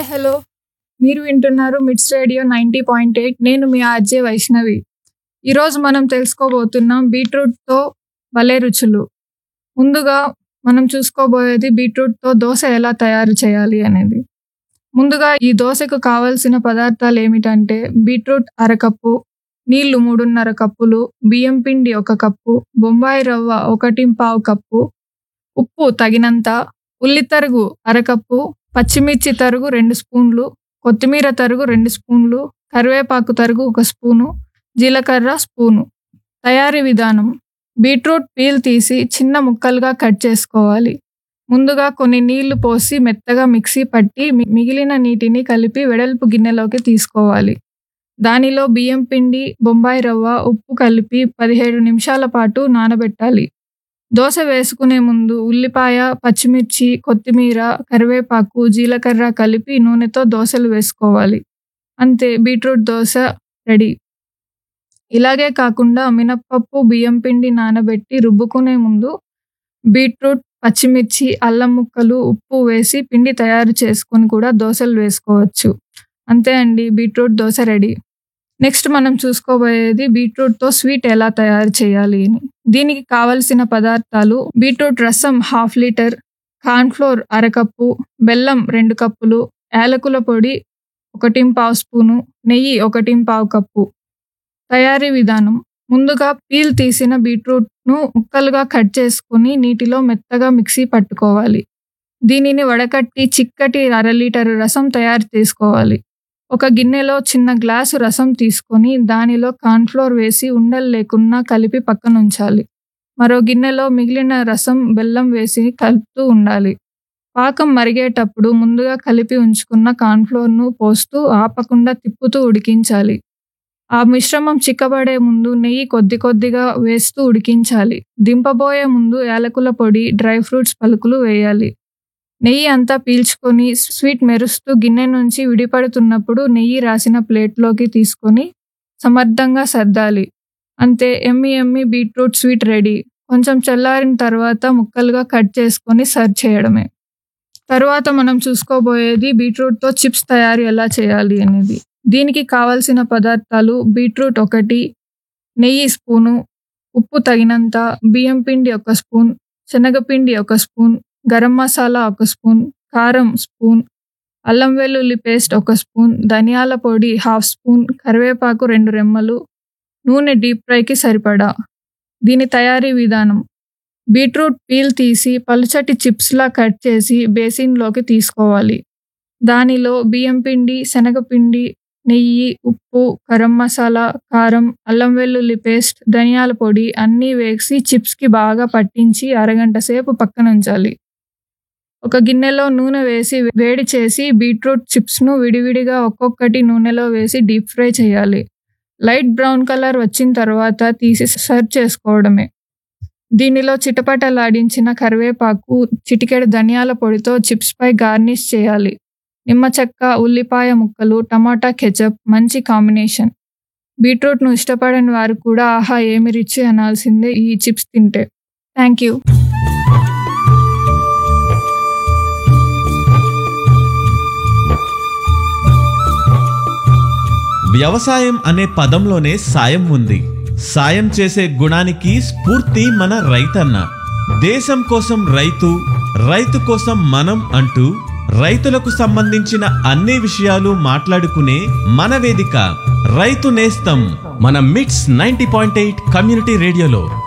hello మీరు వింటున్నారు mids radio ninety point eight నేను మీ ఆర్జే వైష్ణవి ఈరోజు మనం తెలుసుకోబోతున్నాం బీట్రూట్తో భలే రుచులు ముందుగా మనం చూసుకోబోయేది బీట్రూట్తో దోశ ఎలా తయారు చేయాలి అనేది ముందుగా ఈ దోశకు కావలసిన పదార్థాలు ఏమిటంటే బీట్రూట్ అరకప్పు నీళ్లు మూడున్నర కప్పులు బియ్యం పిండి ఒక కప్పు బొంబాయి రవ్వ ఒకటి పావు కప్పు ఉప్పు తగినంత ఉల్లి తరుగు అరకప్పు పచ్చిమిర్చి తరుగు రెండు స్పూన్లు కొత్తిమీర తరుగు రెండు స్పూన్లు కరివేపాకు తరుగు ఒక స్పూను జీలకర్ర స్పూను తయారీ విధానం బీట్రూట్ పీల్ తీసి చిన్న ముక్కలుగా కట్ చేసుకోవాలి ముందుగా కొన్ని నీళ్లు పోసి మెత్తగా మిక్సీ పట్టి మి- మిగిలిన నీటిని కలిపి వెడల్పు గిన్నెలోకి తీసుకోవాలి దానిలో బియ్యం పిండి బొంబాయి రవ్వ ఉప్పు కలిపి పదిహేడు నిమిషాల పాటు నానబెట్టాలి దోశ వేసుకునే ముందు ఉల్లిపాయ పచ్చిమిర్చి కొత్తిమీర కరివేపాకు జీలకర్ర కలిపి నూనెతో దోశలు వేసుకోవాలి అంతే బీట్రూట్ దోశ రెడీ ఇలాగే కాకుండా మినప్పప్పు బియ్యం పిండి నానబెట్టి రుబ్బుకునే ముందు బీట్రూట్ పచ్చిమిర్చి అల్లం ముక్కలు ఉప్పు వేసి పిండి తయారు చేసుకొని కూడా దోశలు వేసుకోవచ్చు అంతే అండి బీట్రూట్ దోశ రెడీ నెక్స్ట్ మనం చూసుకోబోయేది బీట్రూట్తో స్వీట్ ఎలా తయారు చేయాలి అని దీనికి కావలసిన పదార్థాలు బీట్రూట్ రసం హాఫ్ లీటర్ కార్న్ఫ్లోర్ అరకప్పు బెల్లం రెండు కప్పులు యాలకుల పొడి ఒకటి పావు స్పూను నెయ్యి ఒకటి పావు కప్పు తయారీ విధానం ముందుగా పీల్ తీసిన బీట్రూట్ను ముక్కలుగా కట్ చేసుకుని నీటిలో మెత్తగా మిక్సీ పట్టుకోవాలి దీనిని వడకట్టి చిక్కటి అర లీటర్ రసం తయారు చేసుకోవాలి ఒక గిన్నెలో చిన్న గ్లాసు రసం తీసుకొని దానిలో కార్న్ఫ్లోర్ వేసి ఉండలు లేకుండా కలిపి పక్కన ఉంచాలి మరో గిన్నెలో మిగిలిన రసం బెల్లం వేసి కలుపుతూ ఉండాలి పాకం మరిగేటప్పుడు ముందుగా కలిపి ఉంచుకున్న కార్న్ఫ్లోర్ను పోస్తూ ఆపకుండా తిప్పుతూ ఉడికించాలి ఆ మిశ్రమం చిక్కబడే ముందు నెయ్యి కొద్ది కొద్దిగా వేస్తూ ఉడికించాలి దింపబోయే ముందు యాలకుల పొడి డ్రై ఫ్రూట్స్ పలుకులు వేయాలి నెయ్యి అంతా పీల్చుకొని స్వీట్ మెరుస్తూ గిన్నె నుంచి విడిపడుతున్నప్పుడు నెయ్యి రాసిన ప్లేట్లోకి తీసుకొని సమర్థంగా సర్దాలి అంతే ఎమ్మి ఎమ్మి బీట్రూట్ స్వీట్ రెడీ కొంచెం చల్లారిన తర్వాత ముక్కలుగా కట్ చేసుకొని సర్వ్ చేయడమే తర్వాత మనం చూసుకోబోయేది బీట్రూట్తో చిప్స్ తయారు ఎలా చేయాలి అనేది దీనికి కావలసిన పదార్థాలు బీట్రూట్ ఒకటి నెయ్యి స్పూను ఉప్పు తగినంత బియ్యం పిండి ఒక స్పూన్ శనగపిండి ఒక స్పూన్ గరం మసాలా ఒక స్పూన్ కారం స్పూన్ అల్లం వెల్లుల్లి పేస్ట్ ఒక స్పూన్ ధనియాల పొడి హాఫ్ స్పూన్ కరివేపాకు రెండు రెమ్మలు నూనె డీప్ ఫ్రైకి సరిపడా దీని తయారీ విధానం బీట్రూట్ పీల్ తీసి పలుచటి చిప్స్లా కట్ చేసి బేసిన్లోకి తీసుకోవాలి దానిలో బియ్యం పిండి శనగపిండి నెయ్యి ఉప్పు గరం మసాలా కారం అల్లం వెల్లుల్లి పేస్ట్ ధనియాల పొడి అన్నీ వేసి చిప్స్కి బాగా పట్టించి అరగంట సేపు పక్కన ఉంచాలి ఒక గిన్నెలో నూనె వేసి వేడి చేసి బీట్రూట్ చిప్స్ను విడివిడిగా ఒక్కొక్కటి నూనెలో వేసి డీప్ ఫ్రై చేయాలి లైట్ బ్రౌన్ కలర్ వచ్చిన తర్వాత తీసి సర్వ్ చేసుకోవడమే దీనిలో చిటపటలాడించిన కరివేపాకు చిటికెడు ధనియాల పొడితో చిప్స్ పై గార్నిష్ చేయాలి నిమ్మ చెక్క ఉల్లిపాయ ముక్కలు టమాటా కెచప్ మంచి కాంబినేషన్ బీట్రూట్ను ఇష్టపడని వారు కూడా ఆహా ఏమి రిచి అనాల్సిందే ఈ చిప్స్ తింటే థ్యాంక్ యూ వ్యవసాయం అనే పదంలోనే సాయం ఉంది సాయం చేసే గుణానికి స్ఫూర్తి మన రైతన్న దేశం కోసం రైతు రైతు కోసం మనం అంటూ రైతులకు సంబంధించిన అన్ని విషయాలు మాట్లాడుకునే మన వేదిక రైతు నేస్తం మన మిట్స్ నైంటీ పాయింట్ ఎయిట్ కమ్యూనిటీ రేడియోలో